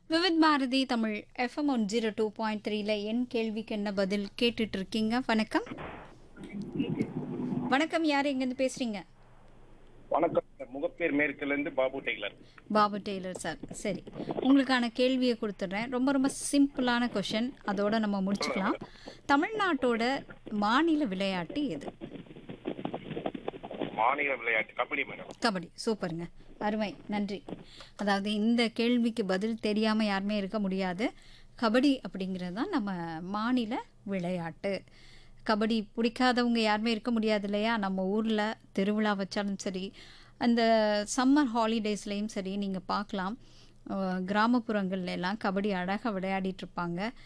Vividh Bharati Tamil FM one zero two point த்ரீல என் கேள்விக்கு என்ன பதில் கேட்டுட்டு இருக்கீங்க வணக்கம் வணக்கம் யார் எங்கேருந்து பேசுறீங்க வணக்கம் முகப்பேர் மேற்குல இருந்து Babu tailor Babu tailor sir சரி உங்களுக்கான கேள்வியை கொடுத்துட்றேன் ரொம்ப ரொம்ப சிம்பிளான கொஷின் அதோட நம்ம முடிச்சுக்கலாம் தமிழ்நாட்டோட மாநில விளையாட்டு எது மாநில விளையாட்டு கபடி மேடம் கபடி சூப்பருங்க அருமை நன்றி அதாவது இந்த கேள்விக்கு பதில் தெரியாமல் யாருமே இருக்க முடியாது கபடி அப்படிங்கிறது தான் நம்ம மாநில விளையாட்டு கபடி பிடிக்காதவங்க யாருமே இருக்க முடியாது இல்லையா நம்ம ஊரில் திருவிழா வச்சாலும் சரி அந்த சம்மர் ஹாலிடேஸ்லேயும் சரி நீங்கள் பார்க்கலாம் அஹ் கிராமப்புறங்கள்ல எல்லாம் கபடி அழகாக விளையாடிட்டு இருப்பாங்க